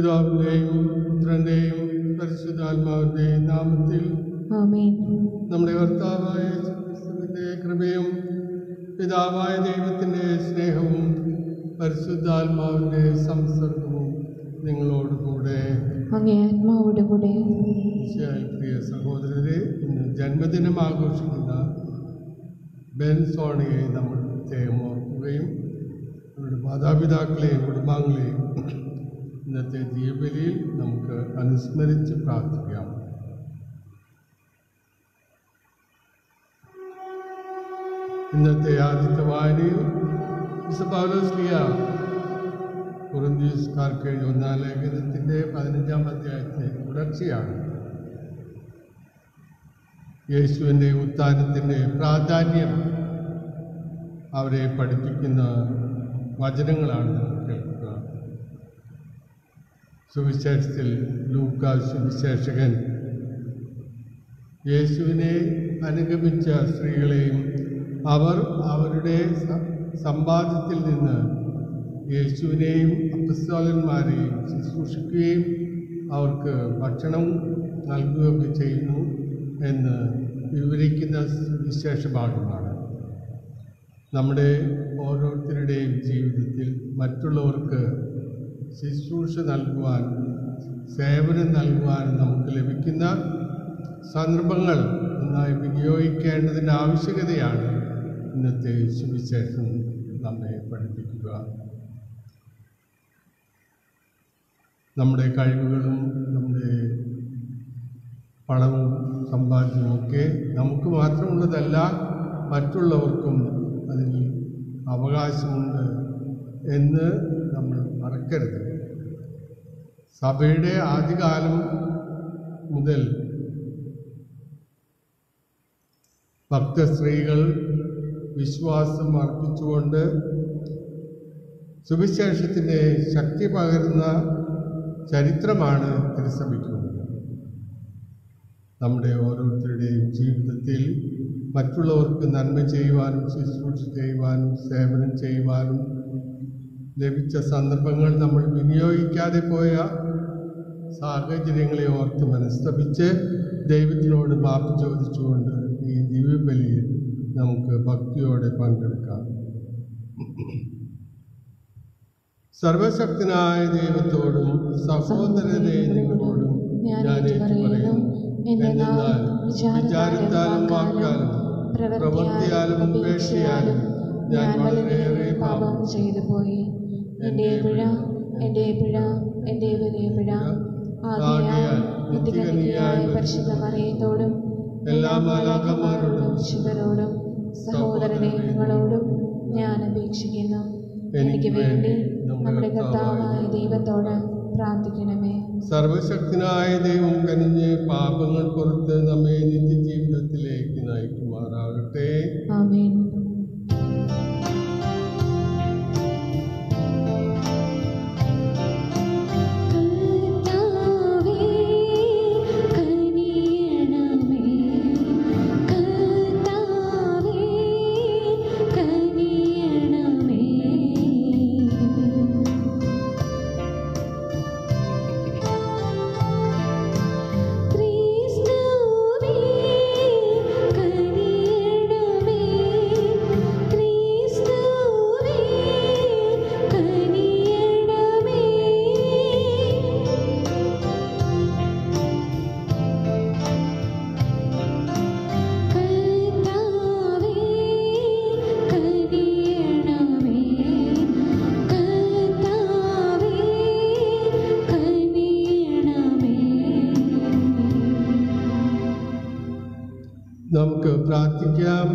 പിതാവിൻ്റെയും പുത്രൻ്റെയും പരിശുദ്ധാത്മാവിൻ്റെയും നാമത്തിൽ ആമേൻ നമ്മുടെ കർത്താവായ ക്രിസ്തുവിൻ്റെ കൃപയും പിതാവായ ദൈവത്തിൻ്റെ സ്നേഹവും പരിശുദ്ധാത്മാവിൻ്റെ സംസർഗവും നിങ്ങളോട് കൂടെ അങ്ങേ ആത്മാവോട് കൂടെ ഈശോയിൽ പ്രിയ സഹോദരരെ ഇന്ന് ജന്മദിനം ആഘോഷിക്കുന്ന ബെൻ സോണിയെ നമ്മൾ പ്രത്യേകം ഓർക്കുകയും അവരുടെ മാതാപിതാക്കളെയും കുടുംബാംഗങ്ങളെയും ഇന്നത്തെ ദീപലിയിൽ നമുക്ക് അനുസ്മരിച്ച് പ്രാർത്ഥിക്കാം ഇന്നത്തെ ആദ്യത്തെ വായനയിൽ വിശുപൗലോസ്ലിയ കുറുന്തീസ്കാർക്ക് എഴുതിയ ഒന്നാം ലേഖനത്തിൻ്റെ പതിനഞ്ചാം അധ്യായത്തെ തുടർച്ചയാണ് യേശുവിൻ്റെ ഉത്ഥാനത്തിൻ്റെ പ്രാധാന്യം അവരെ പഠിപ്പിക്കുന്ന വചനങ്ങളാണ് നമ്മൾ കേൾക്കുക സുവിശേഷത്തിൽ ലൂക്കാ സുവിശേഷകൻ യേശുവിനെ അനുഗമിച്ച സ്ത്രീകളെയും അവർ അവരുടെ സ- സമ്പാദ്യത്തിൽ നിന്ന് യേശുവിനെയും അപ്പസ്തോലന്മാരെയും ശുശ്രൂഷിക്കുകയും അവർക്ക് ഭക്ഷണം നൽകുകയൊക്കെ ചെയ്യുന്നു എന്ന് വിവരിക്കുന്ന വിശേഷ ഭാഗമാണ് നമ്മുടെ ഓരോരുത്തരുടെയും ജീവിതത്തിൽ മറ്റുള്ളവർക്ക് ശുശ്രൂഷ നൽകുവാൻ സേവനം നൽകുവാൻ നമുക്ക് ലഭിക്കുന്ന സന്ദർഭങ്ങൾ നന്നായി വിനിയോഗിക്കേണ്ടതിൻ്റെ ആവശ്യകതയാണ് ഇന്നത്തെ സുവിശേഷം നമ്മെ പഠിപ്പിക്കുക നമ്മുടെ കഴിവുകളും നമ്മുടെ പണവും സമ്പാദ്യവും ഒക്കെ നമുക്ക് മാത്രമുള്ളതല്ല മറ്റുള്ളവർക്കും അതിൽ അവകാശമുണ്ട് എന്ന് നമ്മൾ മറക്കരുത് സഭയുടെ ആദ്യകാലം മുതൽ ഭക്ത സ്ത്രീകൾ വിശ്വാസം അർപ്പിച്ചുകൊണ്ട് സുവിശേഷത്തിൻ്റെ ശക്തി പകരുന്ന ചരിത്രമാണ് തിരുസഭയ്ക്കുള്ളത് നമ്മുടെ ഓരോരുത്തരുടെയും ജീവിതത്തിൽ മറ്റുള്ളവർക്ക് നന്മ ചെയ്യുവാനും ശുശ്രൂഷ ചെയ്യുവാനും സേവനം ചെയ്യുവാനും ലഭിച്ച സന്ദർഭങ്ങൾ നമ്മൾ വിനിയോഗിക്കാതെ പോയ സാഹചര്യങ്ങളെ ഓർത്ത് മനസ്തപിച്ച് ദൈവത്തിനോട് മാപ്പ് ചോദിച്ചുകൊണ്ട് ഈ ദിവ്യബലിയിൽ നമുക്ക് ഭക്തിയോടെ പങ്കെടുക്കാം സർവശക്തനായ ദൈവത്തോടും സഹോദരനെ നിങ്ങളോടും ഞാൻ ഞാൻ ഏറ്റുപറയുന്നു എന്തെന്നാൽ വിചാരത്താലും വാക്കാലും പ്രവൃത്തിയാലും ഉപേക്ഷയാലും ഞാൻ വളരെയേറെ പാപം ചെയ്തു പോയി എൻ്റെ പിഴ എൻ്റെ പിഴ എൻ്റെ വലിയ പിഴ ആകയാൽ നിത്യകന്യയായ പരിശുദ്ധ മറിയത്തോടും എല്ലാ മാലാഖമാരോടും ശുഭരോടും സഹോദരനെ നിങ്ങളോടും ഞാൻ അപേക്ഷിക്കുന്നു എനിക്ക് വേണ്ടി നമ്മുടെ കർത്താവായ ദൈവത്തോട് പ്രാർത്ഥിക്കണമേ സർവശക്തനായ ദൈവം കനിഞ്ഞ് പാപങ്ങൾ പുറത്ത് നമ്മെ നിത്യജീവിതത്തിലേക്ക് നയിക്കുമാറാകട്ടെ ആമേൻ കർത്താവേ കനിയണമേ കർത്താവേ കനിയണമേ ക്രിസ്തുവേ കനിയണമേ ക്രിസ്തുവേ കനിയണമേ കർത്താവേ കനിയണമേ കർത്താവേ കനിയണമേ നമുക്ക് പ്രാർത്ഥിക്കാം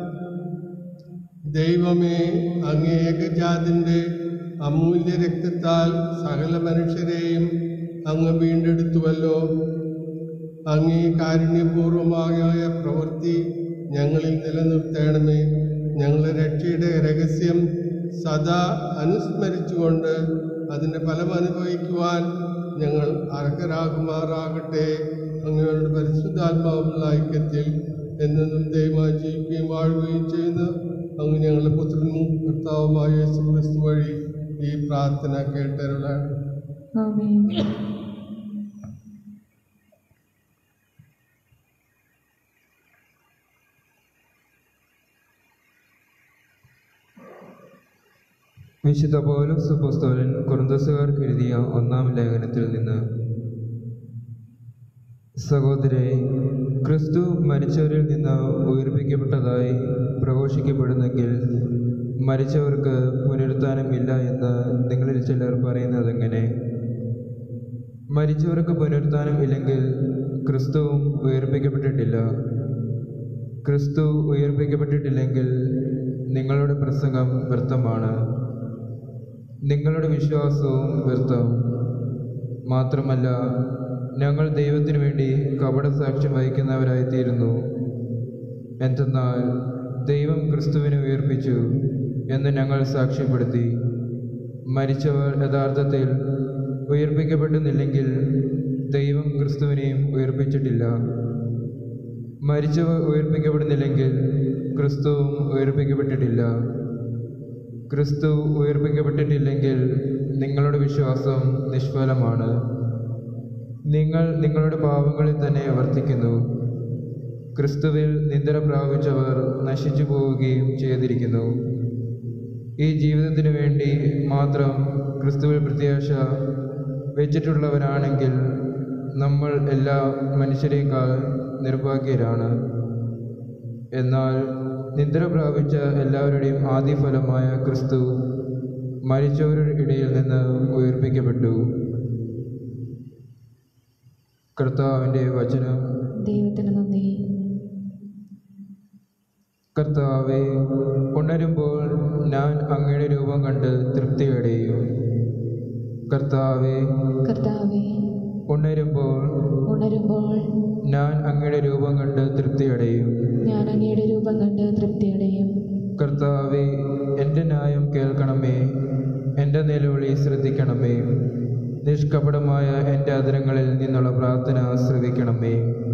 ദൈവമേ അങ്ങേ ഏകജാതിൻ്റെ അമൂല്യ രക്തത്താൽ സകല മനുഷ്യരെയും അങ്ങ് വീണ്ടെടുത്തുവല്ലോ അങ്ങേ കാരുണ്യപൂർവമായ പ്രവൃത്തി ഞങ്ങളിൽ നിലനിർത്തണമേ ഞങ്ങളുടെ രക്ഷയുടെ രഹസ്യം സദാ അനുസ്മരിച്ചുകൊണ്ട് അതിൻ്റെ ഫലം അനുഭവിക്കുവാൻ ഞങ്ങൾ അർഹരാകുമാറാകട്ടെ അങ്ങയുടെ പരിശുദ്ധാത്മാവുള്ള ഐക്യത്തിൽ എന്നും ദൈവമായി ജീവിക്കുകയും വാഴുകയും ചെയ്യുന്ന അങ്ങ് ഞങ്ങളുടെ പുത്രനും കർത്താവുമായ യേശു ക്രിസ്തു വഴി ഈ പ്രാർത്ഥന കേട്ടരുള ആമേൻ വിശുദ്ധ പൗലോസ് പുസ്തകൻ കുറുന്തസുകാർക്ക് എഴുതിയ ഒന്നാം ലേഖനത്തിൽ നിന്ന് സഹോദരെ ക്രിസ്തു മരിച്ചവരിൽ നിന്ന് ഉയർപ്പിക്കപ്പെട്ടതായി പ്രഘോഷിക്കപ്പെടുന്നെങ്കിൽ മരിച്ചവർക്ക് പുനരുത്ഥാനം ഇല്ല എന്ന് നിങ്ങളിൽ ചിലർ പറയുന്നതെങ്ങനെ മരിച്ചവർക്ക് പുനരുത്ഥാനം ഇല്ലെങ്കിൽ ക്രിസ്തുവും ഉയർപ്പിക്കപ്പെട്ടിട്ടില്ല ക്രിസ്തു ഉയർപ്പിക്കപ്പെട്ടിട്ടില്ലെങ്കിൽ നിങ്ങളുടെ പ്രസംഗം വ്യർത്ഥമാണ് നിങ്ങളുടെ വിശ്വാസവും വ്യർത്ഥം മാത്രമല്ല ഞങ്ങൾ ദൈവത്തിനു വേണ്ടി കപട സാക്ഷ്യം വഹിക്കുന്നവരായിത്തീരുന്നു എന്തെന്നാൽ ദൈവം ക്രിസ്തുവിനെ ഉയർപ്പിച്ചു എന്ന് ഞങ്ങൾ സാക്ഷ്യപ്പെടുത്തി മരിച്ചവർ യഥാർത്ഥത്തിൽ ഉയർപ്പിക്കപ്പെടുന്നില്ലെങ്കിൽ ദൈവം ക്രിസ്തുവിനെയും ഉയർപ്പിച്ചിട്ടില്ല മരിച്ചവർ ഉയർപ്പിക്കപ്പെടുന്നില്ലെങ്കിൽ ക്രിസ്തുവും ഉയർപ്പിക്കപ്പെട്ടിട്ടില്ല ക്രിസ്തു ഉയർപ്പിക്കപ്പെട്ടിട്ടില്ലെങ്കിൽ നിങ്ങളുടെ വിശ്വാസം നിഷ്ഫലമാണ് നിങ്ങൾ നിങ്ങളുടെ പാവങ്ങളിൽ തന്നെ വർത്തിക്കുന്നു ക്രിസ്തുവിൽ നിന്ദന പ്രാപിച്ചവർ നശിച്ചു പോവുകയും ചെയ്തിരിക്കുന്നു ഈ ജീവിതത്തിനു വേണ്ടി മാത്രം ക്രിസ്തുവിൽ പ്രത്യാശ വെച്ചിട്ടുള്ളവരാണെങ്കിൽ നമ്മൾ എല്ലാ മനുഷ്യരെക്കാൾ നിർഭാഗ്യരാണ് എന്നാൽ നിദ്ര പ്രാപിച്ച എല്ലാവരുടെയും ആദ്യഫലമായ ക്രിസ്തു മരിച്ചവരുടെ ഇടയിൽ നിന്ന് ഉയർപ്പിക്കപ്പെട്ടു കർത്താവിൻ്റെ വചനം ദൈവത്തിന് നന്ദി കർത്താവെ ഉണരുമ്പോൾ ഞാൻ അങ്ങയുടെ രൂപം കണ്ട് തൃപ്തിയടയും കർത്താവെ കർത്താവെ ഉണരുമ്പോൾ ഉണരുമ്പോൾ ഞാൻ അങ്ങയുടെ രൂപം കണ്ട് തൃപ്തിയടയും ഞാൻ അങ്ങയുടെ രൂപം കണ്ട് തൃപ്തിയടയും കർത്താവെ എൻ്റെ ന്യായം കേൾക്കണമേ എൻ്റെ നിലവിളി ശ്രദ്ധിക്കണമേ നിഷ്കപടമായ എൻ്റെ അതിരങ്ങളിൽ നിന്നുള്ള പ്രാർത്ഥന ശ്രദ്ധിക്കണമേ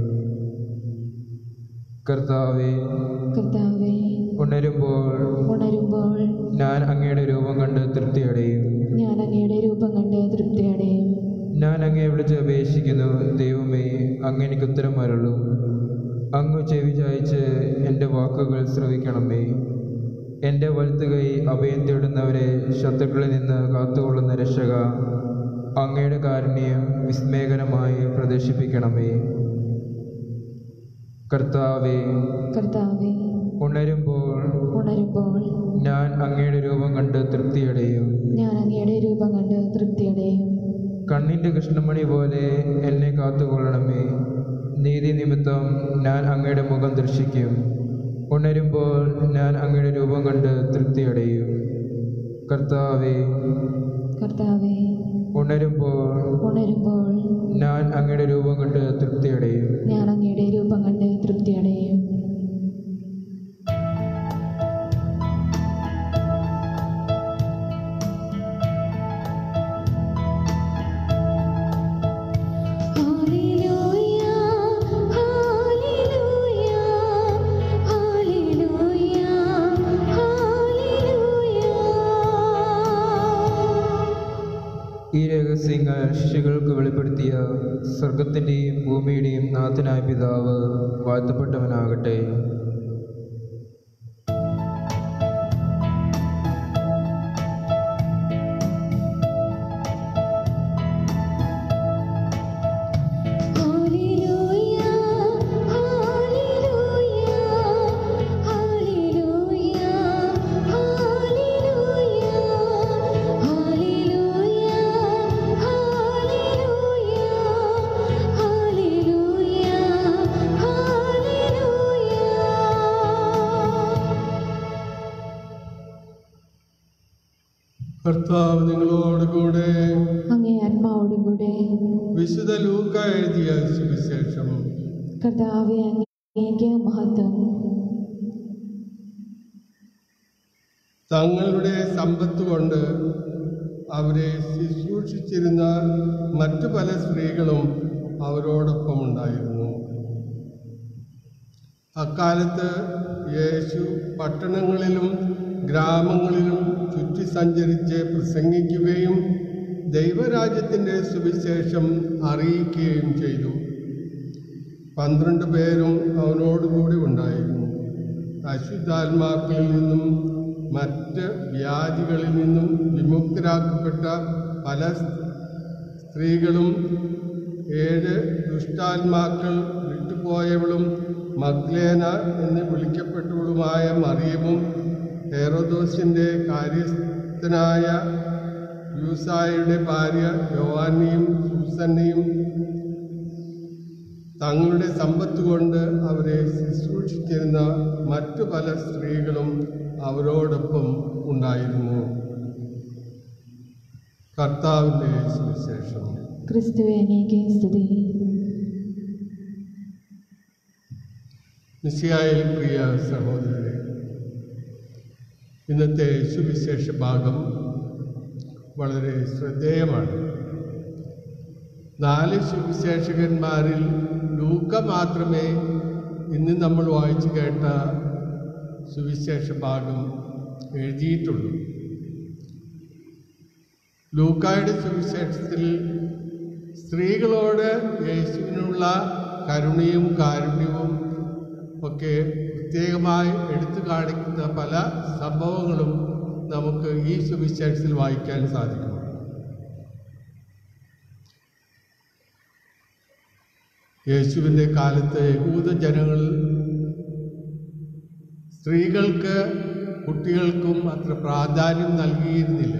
കർത്താവെ കർത്താവെ ഉണരുമ്പോൾ ഉണരുമ്പോൾ ഞാൻ അങ്ങയുടെ രൂപം കണ്ട് തൃപ്തിയടയും ഞാൻ അങ്ങയുടെ രൂപം കണ്ട് തൃപ്തിയടയും ഞാൻ അങ്ങയെ വിളിച്ച് അപേക്ഷിക്കുന്നു ദൈവമേ അങ്ങ് എനിക്ക് ഉത്തരം അരുളും അങ്ങ് ചെവി ചായച്ച് എൻ്റെ വാക്കുകൾ ശ്രവിക്കണമേ എൻ്റെ വലുത്തുകൈ അഭയം തേടുന്നവരെ ശത്രുക്കളിൽ നിന്ന് കാത്തുകൊള്ളുന്ന രക്ഷക അങ്ങയുടെ കാരുണ്യം വിസ്മയകരമായി പ്രദർശിപ്പിക്കണമേ കർത്താവെ കർത്താവെ ഉണരുമ്പോൾ ഉണരുമ്പോൾ ഞാൻ അങ്ങയുടെ രൂപം കണ്ട് തൃപ്തിയടയും ഞാൻ അങ്ങയുടെ രൂപം കണ്ട് തൃപ്തിയടയും കണ്ണിൻ്റെ കൃഷ്ണമണി പോലെ എന്നെ കാത്തുകൊള്ളണമേ നീതി നിമിത്തം ഞാൻ അങ്ങയുടെ മുഖം ദർശിക്കും ഉണരുമ്പോൾ ഞാൻ അങ്ങയുടെ രൂപം കണ്ട് തൃപ്തിയടയും കർത്താവെ കർത്താവെ ഉണരുമ്പോൾ ഉണരുമ്പോൾ ഞാൻ അങ്ങയുടെ രൂപം കണ്ട് തൃപ്തിയടയും ഞാൻ അങ്ങയുടെ രൂപം കണ്ട് തൃപ്തിയടയും ഹല്ലേലൂയ ഹല്ലേലൂയ ഹല്ലേലൂയ ഹല്ലേലൂയ ഈ രഹസ്യങ്ങൾ ശിശുക്കൾക്ക് വെളിപ്പെടുത്തിയ സ്വർഗത്തിൻ്റെയും ഭൂമിയുടെയും നാഥനായ പിതാവ് വാഴ്ത്തപ്പെട്ടവനാകട്ടെ hallelujah hallelujah hallelujah hallelujah hallelujah hallelujah hallelujah hallelujah കർത്താവ് നിങ്ങളോട് കൂടെ അങ്ങേ ആത്മാവോടുകൂടെ വിശുദ്ധ ലൂക്ക എഴുതിയ സുവിശേഷം കർത്താവെ അങ്ങേക്ക് മഹത്വം തങ്ങളുടെ സമ്പത്ത് കൊണ്ട് അവരെ ശുശ്രൂഷിച്ചിരുന്ന മറ്റു പല സ്ത്രീകളും അവരോടൊപ്പം ഉണ്ടായിരുന്നു അക്കാലത്ത് യേശു പട്ടണങ്ങളിലും ഗ്രാമങ്ങളിലും ചുറ്റി സഞ്ചരിച്ച് പ്രസംഗിക്കുകയും ദൈവരാജ്യത്തിൻ്റെ സുവിശേഷം അറിയിക്കുകയും ചെയ്തു പന്ത്രണ്ട് പേരും അവനോടുകൂടി ഉണ്ടായിരുന്നു അശുദ്ധാത്മാക്കളിൽ നിന്നും മറ്റ് വ്യാധികളിൽ നിന്നും വിമുക്തരാക്കപ്പെട്ട പല സ്ത്രീകളും ഏഴ് ദുഷ്ടാത്മാക്കൾ വിട്ടുപോയവളും മഗ്ലേന എന്ന് വിളിക്കപ്പെട്ടവളുമായ മറിയമും ഹെറോദോസിൻ്റെ കാര്യസ്ഥനായ യൂസായുടെ ഭാര്യ യോവാനിയും സൂസന്നയും തങ്ങളുടെ സമ്പത്ത് കൊണ്ട് അവരെ ശുശ്രൂഷിച്ചിരുന്ന മറ്റു പല സ്ത്രീകളും അവരോടൊപ്പം ഉണ്ടായിരുന്നു കർത്താവിൻ്റെ സുവിശേഷം ക്രിസ്തുവെ അങ്ങേക്ക് സ്തുതി നിശ്ചയായ പ്രിയ സഹോദരരെ ഇന്നത്തെ സുവിശേഷ ഭാഗം വളരെ ശ്രദ്ധേയമാണ് നാല് സുവിശേഷകന്മാരിൽ ലൂക്ക മാത്രമേ ഇന്ന് നമ്മൾ വായിച്ചു കേട്ട സുവിശേഷ ഭാഗം എഴുതിയിട്ടുള്ളൂ ലൂക്കായുടെ സുവിശേഷത്തിൽ സ്ത്രീകളോട് യേശുവിനുള്ള കരുണയും കാരുണ്യവും ഒക്കെ പ്രത്യേകമായി എടുത്തു കാണിക്കുന്ന പല സംഭവങ്ങളും നമുക്ക് ഈ സുവിശേഷത്തിൽ വായിക്കാൻ സാധിക്കും യേശുവിൻ്റെ കാലത്ത് യഹൂദ ജനങ്ങൾ സ്ത്രീകൾക്ക് കുട്ടികൾക്കും അത്ര പ്രാധാന്യം നൽകിയിരുന്നില്ല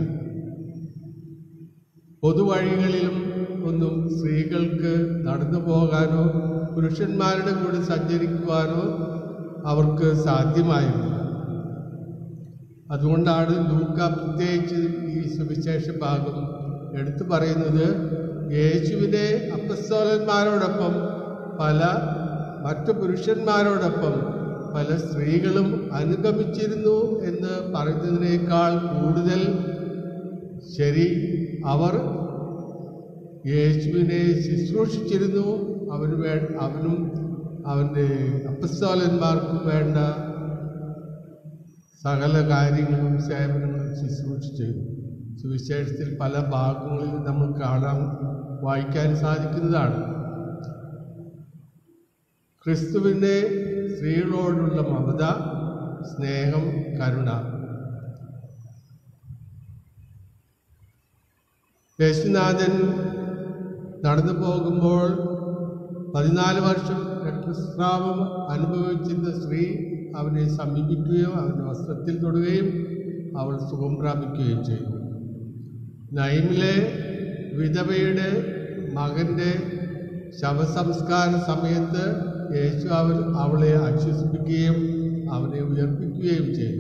പൊതുവഴികളിലും ഒന്നും സ്ത്രീകൾക്ക് നടന്നു പോകാനോ പുരുഷന്മാരുടെ കൂടെ സഞ്ചരിക്കുവാനോ അവർക്ക് സാധ്യമായിരുന്നില്ല അതുകൊണ്ടാണ് ലൂക്ക പ്രത്യേകിച്ച് ഈ സുവിശേഷ ഭാഗം എടുത്തു പറയുന്നത് യേശുവിനെ അപ്പസ്തോലന്മാരോടൊപ്പം പല മറ്റു പുരുഷന്മാരോടൊപ്പം പല സ്ത്രീകളും അനുഗമിച്ചിരുന്നു എന്ന് പറയുന്നതിനേക്കാൾ കൂടുതൽ ശരി അവർ യേശുവിനെ ശുശ്രൂഷിച്ചിരുന്നു അവന് വേ അവനും അവൻ്റെ അപ്പസ്തോലന്മാർക്കും വേണ്ട സകല കാര്യങ്ങളും സേവനങ്ങളും ശുശ്രൂഷിച്ചു സുവിശേഷത്തിൽ പല ഭാഗങ്ങളിൽ നമ്മൾ കാണാൻ വായിക്കാൻ സാധിക്കുന്നതാണ് ക്രിസ്തുവിൻ്റെ സ്ത്രീകളോടുള്ള മമത സ്നേഹം കരുണ യേശുനാഥൻ നടന്നു പോകുമ്പോൾ പതിനാല് വർഷം രക്തസ്രാവം അനുഭവിച്ചിരുന്ന സ്ത്രീ അവനെ സമീപിക്കുകയും അവൻ്റെ വസ്ത്രത്തിൽ തൊടുകയും അവൾ സുഖം പ്രാപിക്കുകയും ചെയ്തു നൈമിലെ വിധവയുടെ മകൻ്റെ ശവസംസ്കാര സമയത്ത് യേശു അവൻ അവളെ ആശ്വസിപ്പിക്കുകയും അവനെ ഉയർപ്പിക്കുകയും ചെയ്തു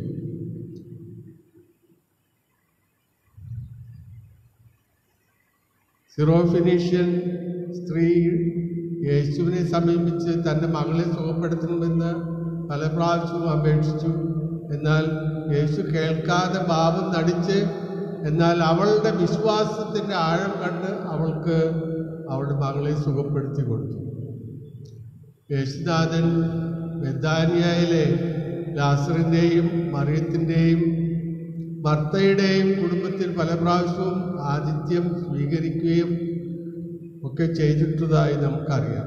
സിറോഫിനീഷ്യൻ സ്ത്രീ യേശുവിനെ സമീപിച്ച് തൻ്റെ മകളെ സുഖപ്പെടുത്തണമെന്ന് പല പ്രാവശ്യവും അപേക്ഷിച്ചു എന്നാൽ യേശു കേൾക്കാതെ ഭാവം നടിച്ച് എന്നാൽ അവളുടെ വിശ്വാസത്തിൻ്റെ ആഴം കണ്ട് അവൾക്ക് അവളുടെ മകളെ സുഖപ്പെടുത്തി കൊടുത്തു യേശുനാഥൻ ബെദാനിയയിലെ ലാസറിൻ്റെയും മറിയത്തിൻ്റെയും ഭർത്തയുടെയും കുടുംബത്തിൽ പല പ്രാവശ്യവും ആതിഥ്യം സ്വീകരിക്കുകയും ഒക്കെ ചെയ്തിട്ടതായി നമുക്കറിയാം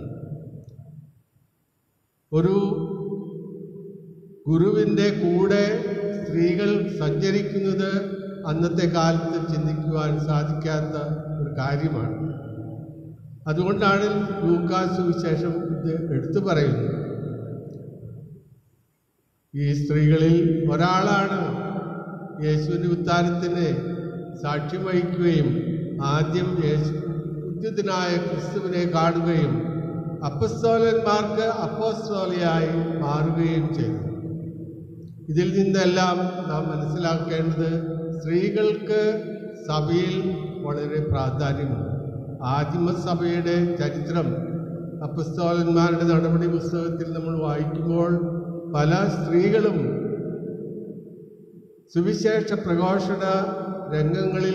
ഒരു ഗുരുവിൻ്റെ കൂടെ സ്ത്രീകൾ സഞ്ചരിക്കുന്നത് അന്നത്തെ കാലത്ത് ചിന്തിക്കുവാൻ സാധിക്കാത്ത ഒരു കാര്യമാണ് അതുകൊണ്ടാണ് ലൂക്കാസ് സുവിശേഷം ഇത് എടുത്തു പറയുന്നത് ഈ സ്ത്രീകളിൽ ഒരാളാണ് യേശുവിൻ്റെ ഉത്താനത്തിന് സാക്ഷ്യം വഹിക്കുകയും ആദ്യം യേശു ഉദ്യതനായ ക്രിസ്തുവിനെ കാണുകയും അപ്പസ്തോലന്മാർക്ക് അപ്പോസ്തോലയായി മാറുകയും ചെയ്തു ഇതിൽ നിന്നെല്ലാം നാം മനസ്സിലാക്കേണ്ടത് സ്ത്രീകൾക്ക് സഭയിൽ വളരെ പ്രാധാന്യമുണ്ട് ആദിമസഭയുടെ ചരിത്രം അപ്പസ്തോലന്മാരുടെ നടപടി പുസ്തകത്തിൽ നമ്മൾ വായിക്കുമ്പോൾ പല സ്ത്രീകളും സുവിശേഷ പ്രഘോഷണ രംഗങ്ങളിൽ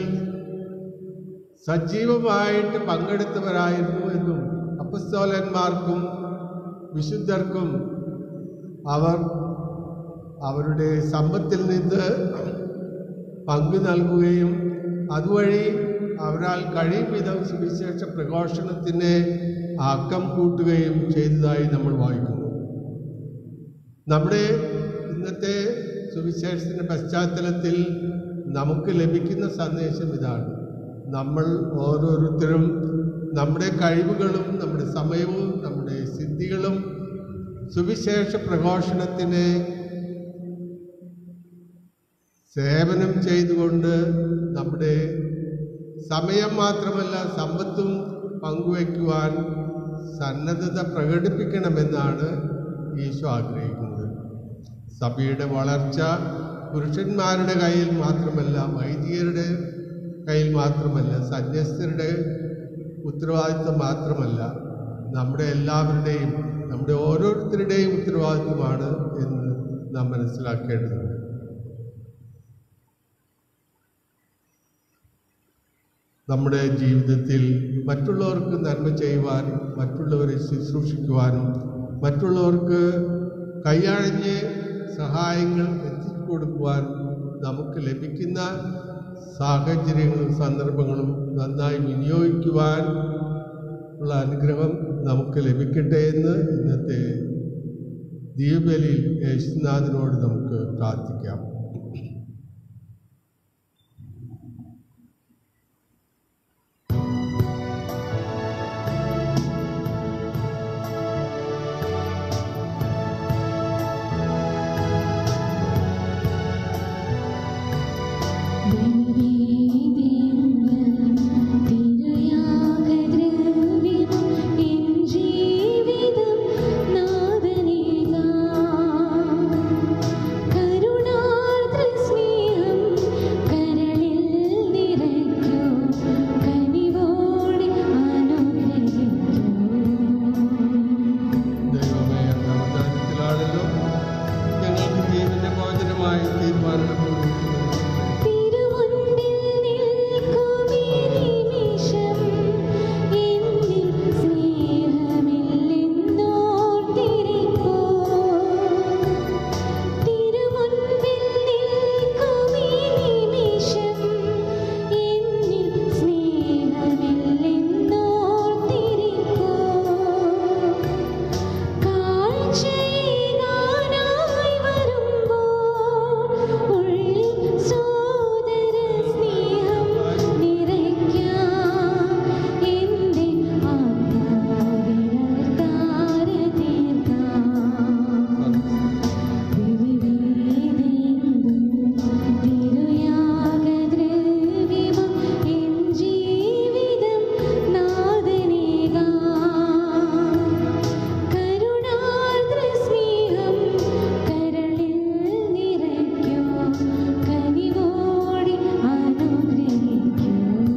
സജീവമായിട്ട് പങ്കെടുത്തവരായിരുന്നു എന്നും അപ്പസ്തോലന്മാർക്കും വിശുദ്ധർക്കും അവർ അവരുടെ സമ്പത്തിൽ നിന്ന് പങ്കു നൽകുകയും അതുവഴി അവരാൽ കഴിയും വിധം സുവിശേഷ പ്രഘോഷണത്തിന് ആക്കം കൂട്ടുകയും ചെയ്തതായി നമ്മൾ വായിക്കുന്നു നമ്മുടെ ഇന്നത്തെ സുവിശേഷത്തിൻ്റെ പശ്ചാത്തലത്തിൽ നമുക്ക് ലഭിക്കുന്ന സന്ദേശം ഇതാണ് നമ്മൾ ഓരോരുത്തരും നമ്മുടെ കഴിവുകളും നമ്മുടെ സമയവും നമ്മുടെ സിദ്ധികളും സുവിശേഷ പ്രഘോഷണത്തിന് സേവനം ചെയ്തുകൊണ്ട് നമ്മുടെ സമയം മാത്രമല്ല സമ്പത്തും പങ്കുവയ്ക്കുവാൻ സന്നദ്ധത പ്രകടിപ്പിക്കണമെന്നാണ് ഈശോ ആഗ്രഹിക്കുന്നത് സഭയുടെ വളർച്ച പുരുഷന്മാരുടെ കയ്യിൽ മാത്രമല്ല വൈദികരുടെ കയ്യിൽ മാത്രമല്ല സന്യസ്തരുടെ ഉത്തരവാദിത്വം മാത്രമല്ല നമ്മുടെ എല്ലാവരുടെയും നമ്മുടെ ഓരോരുത്തരുടെയും ഉത്തരവാദിത്വമാണ് എന്ന് നാം മനസ്സിലാക്കേണ്ടതുണ്ട് നമ്മുടെ ജീവിതത്തിൽ മറ്റുള്ളവർക്ക് നന്മ ചെയ്യുവാനും മറ്റുള്ളവരെ ശുശ്രൂഷിക്കുവാനും മറ്റുള്ളവർക്ക് കൈയഴഞ്ഞ് സഹായങ്ങൾ എത്തിച്ചു കൊടുക്കുവാനും നമുക്ക് ലഭിക്കുന്ന സാഹചര്യങ്ങളും സന്ദർഭങ്ങളും നന്നായി വിനിയോഗിക്കുവാൻ ഉള്ള അനുഗ്രഹം നമുക്ക് ലഭിക്കട്ടെ എന്ന് ഇന്നത്തെ ദീപലിൽ യേശുനാഥനോട് നമുക്ക് പ്രാർത്ഥിക്കാം ദൈവമേ അങ്ങ് അവതാരത്തിലാണല്ലോ ഞങ്ങൾക്ക് ജീവന്റെ ഭോജനമായി തീരുമാനമെടുക്കുന്നു കാഴ്ചയേകാനായി വരുമ്പോൾ ഉള്ളിൽ സോദര സ്നേഹം നിറയ്ക്കാം എൻ്റെ ആത്മാവിരൽ താരതീർക്കാം തിരുയാഗദ്രവ്യമം എൻ ജീവിതം നാദനേകാം കരുണാർദ്ര സ്നേഹം കരളിൽ നിറയ്ക്കൂ കനിവോടെ അനുഗ്രഹിക്കൂ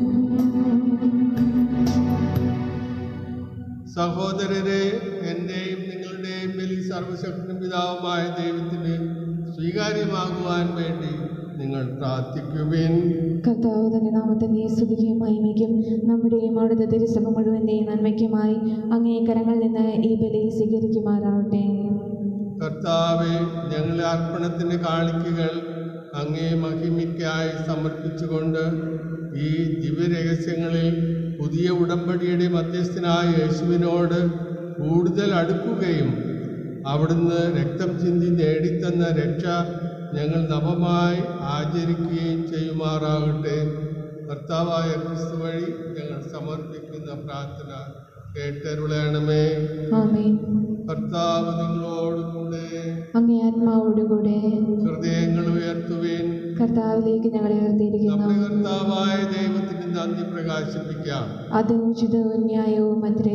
സഹോദരരെ എൻ്റെയും നിങ്ങളുടെയും ബലി സർവശക്തനും പിതാവുമായ ദൈവത്തിന് സ്വീകാര്യമാകുവാൻ വേണ്ടി നിങ്ങൾ പ്രാർത്ഥിക്കുവിൻ കർത്താവ് തന്റെ നാമത്തിന്റെ സ്തുതിക്കും മഹിമയ്ക്കും നമ്മുടെയും അവിടുത്തെ തിരുസഭ മുഴുവന്റെയും നന്മയ്ക്കുമായി അങ്ങേ കരങ്ങളിൽ നിന്ന് ഈ ബലി സ്വീകരിക്കുമാറാവട്ടെ കർത്താവെ ഞങ്ങളെ അർപ്പണത്തിൻ്റെ കാണിക്കകൾ അങ്ങേ മഹിമയ്ക്കായി സമർപ്പിച്ചുകൊണ്ട് ഈ ദിവ്യരഹസ്യങ്ങളിൽ പുതിയ ഉടമ്പടിയുടെ മധ്യസ്ഥനായ യേശുവിനോട് കൂടുതൽ അടുക്കുകയും അവിടുന്ന് രക്തം ചിന്തി നേടിത്തന്ന രക്ഷ ഞങ്ങൾ നവമായി ആചരിക്കുകയും ചെയ്യുമാറാകട്ടെ കർത്താവായ ക്രിസ്തു വഴി ഞങ്ങൾ സമർപ്പിക്കുന്ന പ്രാർത്ഥന കേട്ടരുളയണമേ ആമേൻ കർത്താവ് നിങ്ങളോടുകൂടെ അങ്ങേ ആത്മാവോടുകൂടെ ഹൃദയങ്ങൾ ഉയർത്തുവേൻ കർത്താവിലേക്ക് ഞങ്ങളെ ഉയർത്തിയിരിക്കുന്നു നമ്മുടെ കർത്താവായ ദൈവത്തിന് നന്ദി പ്രകാശിപ്പിക്കാം അത് ഉചിതവും ന്യായവും അത്രേ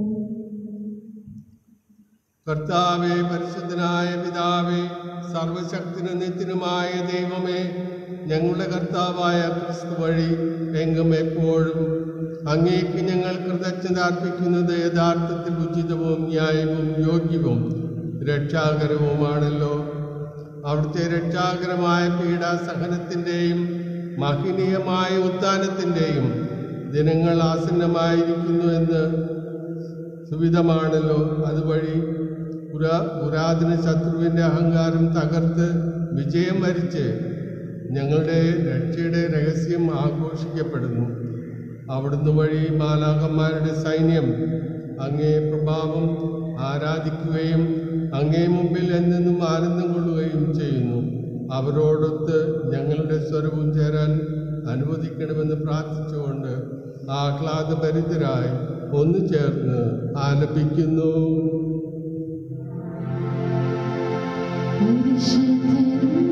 കർത്താവെ പരിശുദ്ധനായ പിതാവേ സർവശക്തിനും നിത്യനുമായ ദൈവമേ ഞങ്ങളുടെ കർത്താവായ ക്രിസ്തു വഴി എങ്ങും എപ്പോഴും അങ്ങേക്ക് ഞങ്ങൾ കൃതജ്ഞത അർപ്പിക്കുന്നത് യഥാർത്ഥത്തിൽ ഉചിതവും ന്യായവും യോഗ്യവും രക്ഷാകരവുമാണല്ലോ അവിടുത്തെ രക്ഷാകരമായ പീഡാസഹനത്തിൻ്റെയും മഹനീയമായ ഉത്ഥാനത്തിൻ്റെയും ദിനങ്ങൾ ആസന്നമായിരിക്കുന്നു എന്ന് സുവിധമാണല്ലോ അതുവഴി പുരാ പുരാതന ശത്രുവിൻ്റെ അഹങ്കാരം തകർത്ത് വിജയം വരിച്ച് ഞങ്ങളുടെ രക്ഷയുടെ രഹസ്യം ആഘോഷിക്കപ്പെടുന്നു അവിടുന്ന് വഴി മാലാകന്മാരുടെ സൈന്യം അങ്ങേ പ്രഭാവം ആരാധിക്കുകയും അങ്ങേ മുമ്പിൽ എന്നെന്നും ആനന്ദം കൊള്ളുകയും ചെയ്യുന്നു അവരോടൊത്ത് ഞങ്ങളുടെ സ്വരവും ചേരാൻ അനുവദിക്കണമെന്ന് പ്രാർത്ഥിച്ചുകൊണ്ട് ആഹ്ലാദഭരിതരായി ഒന്നു ചേർന്ന് ആലപിക്കുന്നു പരിശുദ്ധൻ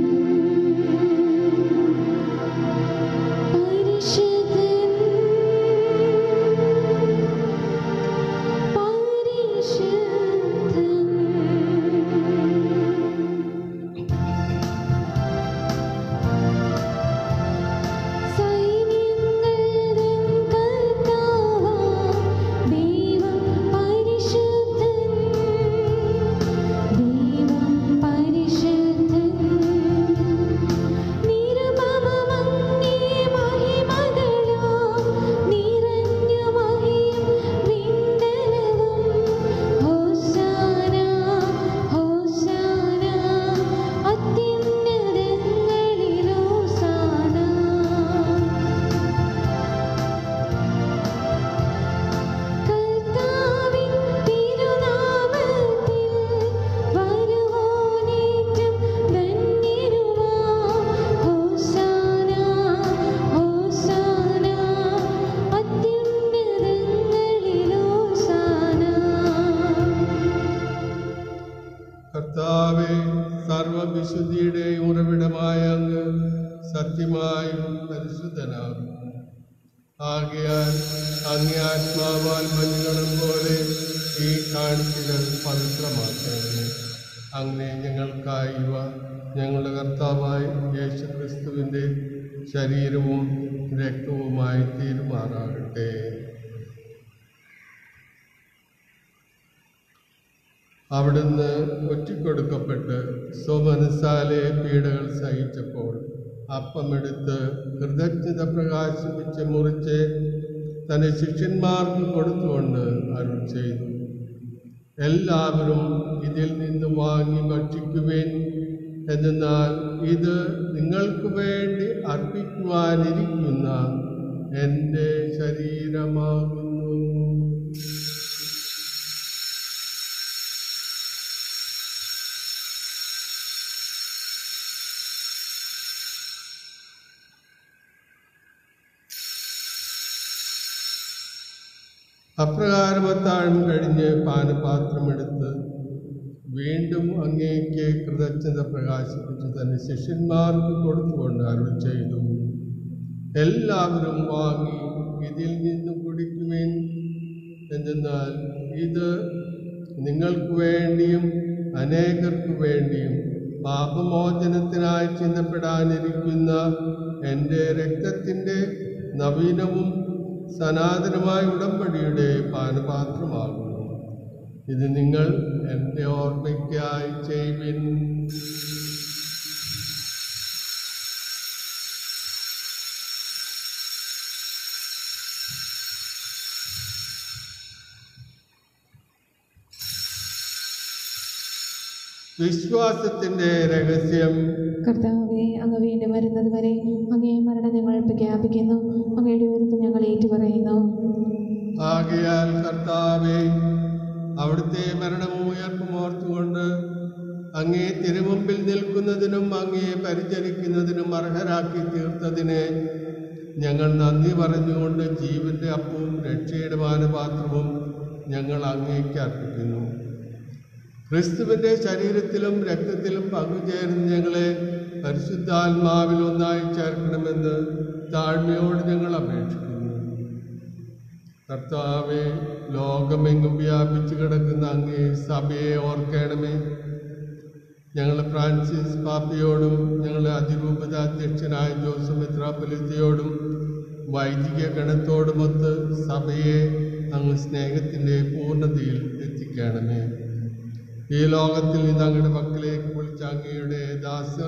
പരിശുദ്ധൻ പരിശുദ്ധൻ സൈന്യങ്ങളുടെ കർത്താവാം ദൈവം പരിശുദ്ധൻ ദൈവം പരിശുദ്ധൻ നിരുപമമങ്ങേ മഹിമകളാം നിറഞ്ഞ മഹിയും വിണ്ടലവും ഹോസാന ഹോസാന അത്യുന്നതങ്ങളിൽ ഹോസാന കർത്താവിൻ തിരുനാമത്തിൽ വരുവോനേറ്റം ധന്യരുമാം ഹോസാന ഹോസാന അത്യുന്നതങ്ങളിൽ ഹോസാന കർത്താവെ സർവവിശുദ്ധിയുടെ ഉറവിടമായ അങ്ങ് സത്യമായും പരിശുദ്ധനാകും ആകയാൽ അങ്ങേ ആത്മാവാൽ മഞ്ഞുകളും പോലെ ഈ കാണിക്കകൾ പവിത്രമാക്കണമേ അങ്ങനെ ഞങ്ങൾക്കായി ഇവ ഞങ്ങളുടെ കർത്താവായ യേശു ക്രിസ്തുവിൻ്റെ ശരീരവും രക്തവുമായി തീരുമാറാകട്ടെ അവിടുന്ന് ഒറ്റിക്കൊടുക്കപ്പെട്ട് സ്വമനസാലെ പീഡകൾ സഹിച്ചപ്പോൾ അപ്പമെടുത്ത് കൃതജ്ഞത പ്രകാശിപ്പിച്ച് മുറിച്ച് തൻ്റെ ശിഷ്യന്മാർക്ക് കൊടുത്തുകൊണ്ട് അരുൾ ചെയ്തു എല്ലാവരും ഇതിൽ നിന്ന് വാങ്ങി ഭക്ഷിക്കുവേൻ എന്നാൽ ഇത് നിങ്ങൾക്ക് വേണ്ടി അർപ്പിക്കുവാനിരിക്കുന്ന എൻ്റെ ശരീരമാകുന്നു അപ്രകാരം അത്താഴം കഴിഞ്ഞ് പാനപാത്രമെടുത്ത് വീണ്ടും അങ്ങേക്ക് കൃതജ്ഞത പ്രകാശിപ്പിച്ച് തന്റെ ശിഷ്യന്മാർക്ക് കൊടുത്തുകൊണ്ട് അരുൾ ചെയ്തു എല്ലാവരും വാങ്ങി ഇതിൽ നിന്ന് കുടിക്കുവേൻ എന്തെന്നാൽ ഇത് നിങ്ങൾക്ക് വേണ്ടിയും അനേകർക്ക് വേണ്ടിയും പാപമോചനത്തിനായി ചിന്തപ്പെടാനിരിക്കുന്ന എൻ്റെ രക്തത്തിൻ്റെ നവീനവും സനാതനമായ ഉടമ്പടിയുടെ പാനപാത്രമാകുന്നു ഇത് നിങ്ങൾ എൻ്റെ ഓർമ്മയ്ക്കായി ചെയ്യുവിൻ വിശ്വാസത്തിൻ്റെ രഹസ്യം കർത്താവെ അങ്ങ് വീണ്ടും വരുന്നത് വരെ അങ്ങേ മരണം ഞങ്ങൾ പ്രഖ്യാപിക്കുന്നു അങ്ങയുടെ ഉയരത്ത് ഞങ്ങൾ ഏറ്റുപറയുന്നു ആകയാൽ കർത്താവെ അവിടുത്തെ മരണവും ഉയർപ്പും ഓർത്തുകൊണ്ട് അങ്ങേ തിരുമുമ്പിൽ നിൽക്കുന്നതിനും അങ്ങേ പരിചരിക്കുന്നതിനും അർഹരാക്കി തീർത്തതിന് ഞങ്ങൾ നന്ദി പറഞ്ഞുകൊണ്ട് ജീവന്റെ അപ്പവും രക്ഷയുടെ പാനപാത്രവും ഞങ്ങൾ അങ്ങേക്ക് അർപ്പിക്കുന്നു ക്രിസ്തുവിന്റെ ശരീരത്തിലും രക്തത്തിലും പങ്കുചേരുന്ന ഞങ്ങളെ പരിശുദ്ധാത്മാവിൽ ഒന്നായി ചേർക്കണമെന്ന് താഴ്മയോട് ഞങ്ങൾ അപേക്ഷിക്കുന്നു കർത്താവെ ലോകമെങ്ങും വ്യാപിച്ചു കിടക്കുന്ന അങ്ങേ സഭയെ ഓർക്കണമേ ഞങ്ങൾ ഫ്രാൻസിസ് പാപ്പയോടും ഞങ്ങളെ അതിരൂപത അധ്യക്ഷനായ ജോസഫ് മെത്രാപ്പൊലിത്തയോടും വൈദിക ഗണത്തോടുമൊത്ത് സഭയെ അങ്ങ് സ്നേഹത്തിൻ്റെ പൂർണ്ണതയിൽ എത്തിക്കണമേ ഈ ലോകത്തിൽ നിന്ന് അങ്ങയുടെ മക്കളേക്ക് വിളിച്ച അങ്ങയുടെ ദാസർ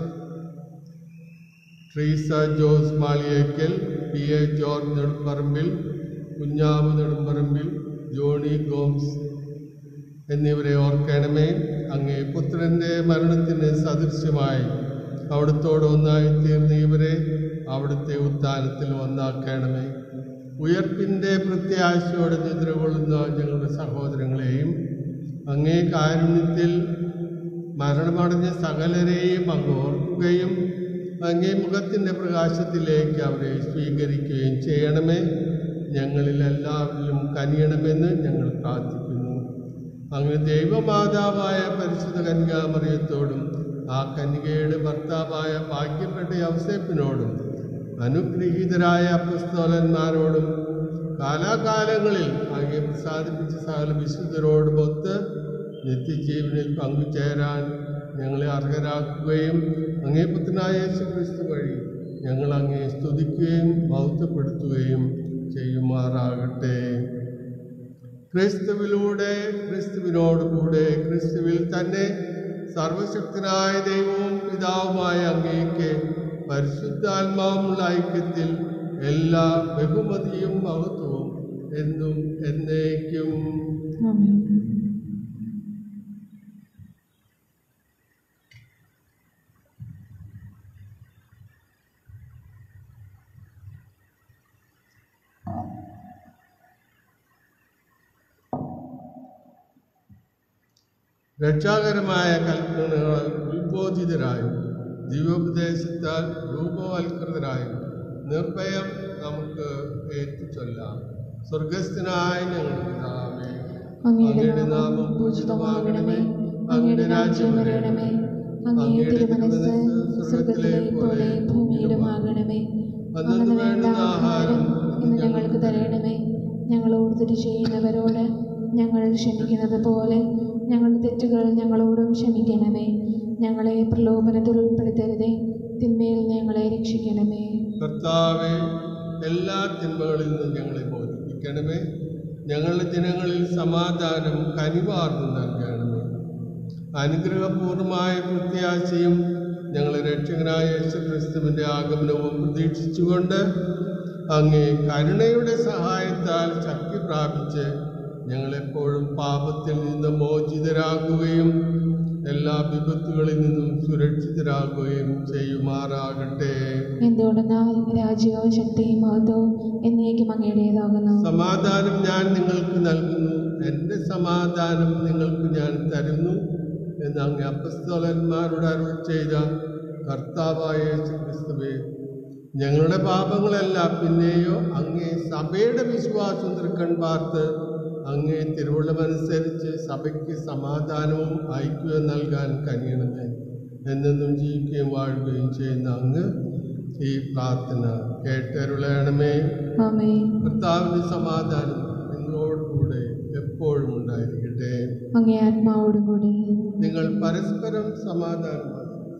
ട്രീസ ജോസ് മാളിയേക്കൽ പി എ ജോർജ് നെടുമ്പറമ്പിൽ കുഞ്ഞാവ് നെടുമ്പറമ്പിൽ ജോണി ഗോംസ് എന്നിവരെ ഓർക്കണമേ അങ്ങേ പുത്രന്റെ മരണത്തിന് സദൃശ്യമായി അവിടുത്തോട് ഒന്നായി തീർന്ന ഇവരെ അവിടുത്തെ ഉത്ഥാനത്തിൽ ഒന്നാക്കണമേ ഉയർപ്പിൻ്റെ പ്രത്യാശയോടെ നിദ്ര കൊള്ളുന്ന ഞങ്ങളുടെ സഹോദരങ്ങളെയും അങ്ങേ കാരുണ്യത്തിൽ മരണമടഞ്ഞ സകലരെയും അങ്ങ് ഓർക്കുകയും അങ്ങേ മുഖത്തിൻ്റെ പ്രകാശത്തിലേക്ക് അവരെ സ്വീകരിക്കുകയും ചെയ്യണമേ ഞങ്ങളിൽ എല്ലാവരിലും കനിയണമെന്ന് ഞങ്ങൾ പ്രാർത്ഥിക്കുന്നു അങ്ങ് ദൈവമാതാവായ പരിശുദ്ധ കന്യാമറിയത്തോടും ആ കന്യകയുടെ ഭർത്താവായ ഭാഗ്യപ്പെട്ട യവസേപ്പിനോടും അനുഗ്രഹീതരായ അപ്പസ്തോലന്മാരോടും കാലാകാലങ്ങളിൽ അങ്ങേ പ്രസാദിപ്പിച്ച സകല വിശുദ്ധരോടുമൊത്ത് നിത്യജീവനിൽ പങ്കുചേരാൻ ഞങ്ങളെ അർഹരാക്കുകയും അങ്ങേ പുത്രനായ യേശു ക്രിസ്തു വഴി ഞങ്ങൾ അങ്ങേ സ്തുതിക്കുകയും ബൗദ്ധപ്പെടുത്തുകയും ചെയ്യുമാറാകട്ടെ ക്രിസ്തുവിലൂടെ ക്രിസ്തുവിനോടുകൂടെ ക്രിസ്തുവിൽ തന്നെ സർവശക്തനായ ദൈവവും പിതാവുമായ അങ്ങേക്ക് പരിശുദ്ധാത്മാവുമുള്ള ഐക്യത്തിൽ എല്ലാ ബഹുമതിയും മഹത്വവും എന്നും എന്നേക്കും ആമേൻ രക്ഷാകരമായ കൽപ്പനകളാൽ ഉത്ബോധിതരായും ദിവോപദേശത്താൽ രൂപവൽകൃതരായും നിർഭയം നമുക്ക് ഏറ്റുചൊല്ലാം സ്വർഗസ്ഥനായ ഞങ്ങളുടെ പിതാവേ അങ്ങയുടെ നാമം പൂജിതമാകണമേ അങ്ങയുടെ രാജ്യം വരണമേ അങ്ങയുടെ തിരുമനസ് സ്വർഗത്തിലെ പോലെ ഭൂമിയിലുമാകണമേ അന്നു വേണ്ട ആഹാരം ഇന്ന് ഞങ്ങൾക്ക് തരണമേ ഞങ്ങളോട് തെറ്റ് ചെയ്യുന്നവരോട് ഞങ്ങൾ ക്ഷമിക്കുന്നത് പോലെ ഞങ്ങളുടെ തെറ്റുകൾ ഞങ്ങളോടും ക്ഷമിക്കണമേ ഞങ്ങളെ പ്രലോഭനത്തിൽ ഉൾപ്പെടുത്തരുതേ തിന്മയിൽ ഞങ്ങളെ രക്ഷിക്കണമേ കർത്താവെ എല്ലാ തിന്മകളിൽ നിന്നും ഞങ്ങളെ മോചിപ്പിക്കണമേ ഞങ്ങളുടെ ജനങ്ങളിൽ സമാധാനം കനിവാർന്നു നൽകണമേ അനുഗ്രഹപൂർണമായ പ്രത്യാശയും ഞങ്ങളെ രക്ഷകനായ യേശു ക്രിസ്തുവിൻ്റെ ആഗമനവും പ്രതീക്ഷിച്ചുകൊണ്ട് അങ്ങേ കരുണയുടെ സഹായത്താൽ ശക്തി പ്രാപിച്ച് ഞങ്ങളെപ്പോഴും പാപത്തിൽ നിന്ന് മോചിതരാകുകയും എല്ലാ വിപത്തുകളിൽ നിന്നും സുരക്ഷിതരാകുകയും ചെയ്യുമാറാകട്ടെ എന്തുകൊണ്ടെന്നാൽ രാജ്യവും ശക്തിയും മഹത്വവും എന്നേക്കും അങ്ങയുടേതാകുന്നു സമാധാനം ഞാൻ നിങ്ങൾക്ക് നൽകുന്നു എൻ്റെ സമാധാനം നിങ്ങൾക്ക് ഞാൻ തരുന്നു എന്ന് അങ്ങ് അപ്പസ്തോലന്മാരോട് അരുൾ ചെയ്ത കർത്താവായ യേശു ക്രിസ്തുവേ ഞങ്ങളുടെ പാപങ്ങളല്ല പിന്നെയോ അങ്ങേ സഭയുടെ വിശ്വാസം തൃക്കൺ പാർത്ത് അങ്ങേ തിരുവുള്ളമനുസരിച്ച് സഭയ്ക്ക് സമാധാനവും ഐക്യവും നൽകാൻ കഴിയണമേ എന്നെന്നും ജീവിക്കുകയും വാഴുകയും ചെയ്യുന്ന അങ്ങ് ഈ പ്രാർത്ഥന കേട്ടരുളയണമേ ആമേൻ കർത്താവിന്റെ സമാധാനം നിങ്ങളോടുകൂടെ എപ്പോഴും ഉണ്ടായിരിക്കട്ടെ അങ്ങേ ആത്മാവോടുകൂടി നിങ്ങൾ പരസ്പരം സമാധാനം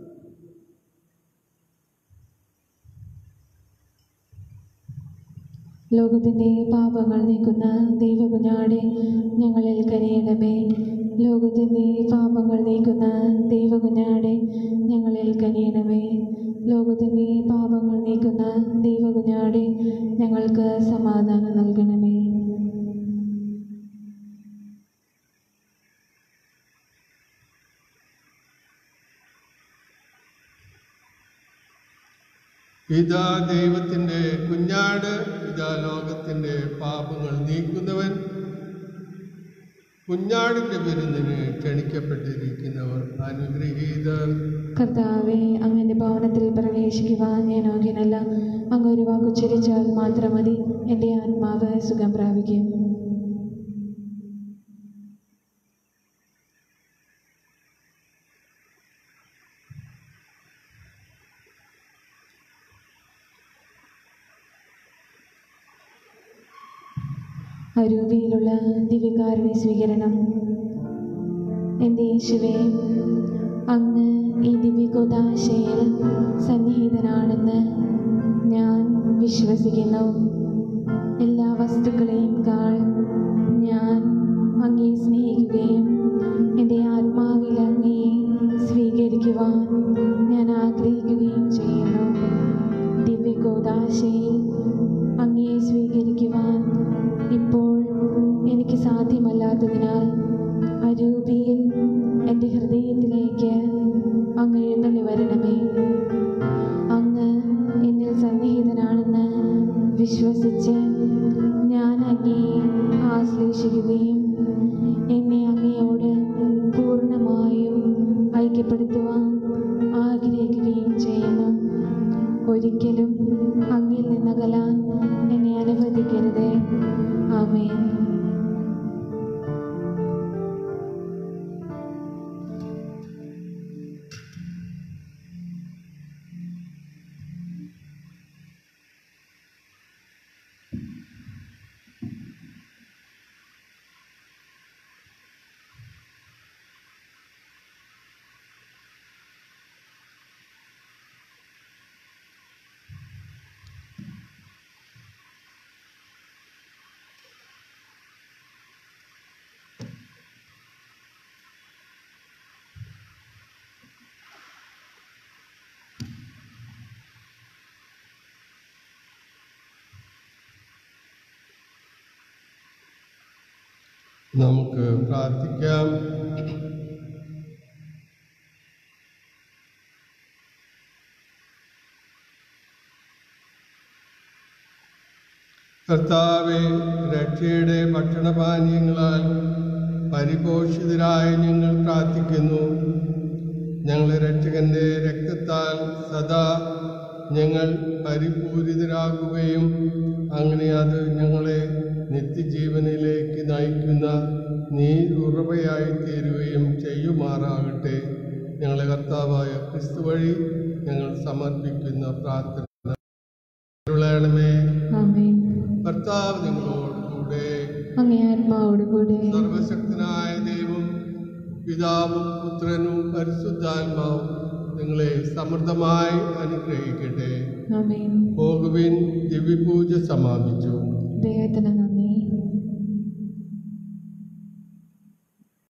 ലോകത്തിൻ്റെ പാപങ്ങൾ നീക്കുന്ന ദൈവകുഞ്ഞാടെ ഞങ്ങളിൽ കനിയണമേ ലോകത്തിൻ്റെ പാപങ്ങൾ നീക്കുന്ന ദൈവകുഞ്ഞാടെ ഞങ്ങളിൽ കനിയണമേ ലോകത്തിൻ്റെ പാപങ്ങൾ നീക്കുന്ന ദൈവകുഞ്ഞാടെ ഞങ്ങൾക്ക് സമാധാനം നൽകണമേ ഇതാ ദൈവത്തിൻ്റെ കുഞ്ഞാട് ഇതാ ലോകത്തിൻ്റെ പാപങ്ങൾ നീക്കുന്നവൻ കുഞ്ഞാടിൻ്റെ വിരുന്നിന് ക്ഷണിക്കപ്പെട്ടിരിക്കുന്നവർ അനുഗ്രഹീതർ കർത്താവെ അങ്ങൻ്റെ ഭവനത്തിൽ പ്രവേശിക്കുവാൻ ഞാൻ യോഗ്യനല്ല അങ്ങ് ഒരു വാക്കുച്ചരിച്ചാൽ മാത്രം മതി എൻ്റെ ആത്മാവ് സുഖം പ്രാപിക്കും അരൂപിയിലുള്ള ദിവ്യകാരുണ്യ സ്വീകരണം എൻ്റെ യേശുവേ അങ്ങ് ഈ ദിവ്യകുദാശയിൽ സന്നിഹിതനാണെന്ന് ഞാൻ വിശ്വസിക്കുന്നു എല്ലാ വസ്തുക്കളെയും കാൾ ഞാൻ അങ്ങേ സ്നേഹിക്കുകയും എൻ്റെ ആത്മാവിൽ അങ്ങേ സ്വീകരിക്കുവാൻ ഞാൻ ആഗ്രഹിക്കുകയും ചെയ്യുന്നു ദിവ്യകോദാശയിൽ അങ്ങേ സ്വീകരിക്കുവാൻ ഇപ്പോൾ എനിക്ക് സാധ്യമല്ലാത്തതിനാൽ അരൂപിയിൽ എൻ്റെ ഹൃദയത്തിലേക്ക് അങ്ങ് എഴുന്നള്ളി വരണമേ അങ്ങ് എന്നിൽ സന്നിഹിതനാണെന്ന് വിശ്വസിച്ച് വെളിപ്പെടുത്തുവാൻ ആഗ്രഹിക്കുകയും ചെയ്യുന്നു ഒരിക്കലും അങ്ങിൽ നിന്നകലാൻ എന്നെ അനുവദിക്കരുതേ ആമേൻ നമുക്ക് പ്രാർത്ഥിക്കാം കർത്താവെ രക്ഷയുടെ ഭക്ഷണപാനീയങ്ങളാൽ പരിപോഷിതരായ ഞങ്ങൾ പ്രാർത്ഥിക്കുന്നു ഞങ്ങളെ രക്ഷകന്റെ രക്തത്താൽ സദാ ഞങ്ങൾ പരിപൂരിതരാകുകയും അങ്ങനെ അത് ഞങ്ങളെ നിത്യജീവനിലേക്ക് നയിക്കുന്ന നീരുറവയായി തീരുകയും ചെയ്യുമാറാകട്ടെ ഞങ്ങളെ കർത്താവായ ക്രിസ്തു വഴി ഞങ്ങൾ സമർപ്പിക്കുന്ന പ്രാർത്ഥന ഉള്ളണമേ ആമേൻ കർത്താവ് നിങ്ങളോട് കൂടെ അങ്ങേ ആത്മാവോടുകൂടെ സർവശക്തനായ ദൈവം പിതാവും പുത്രനും പരിശുദ്ധാത്മാവും നിങ്ങളെ സമൃദ്ധമായി അനുഗ്രഹിക്കട്ടെ ആമേൻ പോകുവിൻ ദിവ്യപൂജ സമാപിച്ചു ദൈവത്തിന് നന്ദി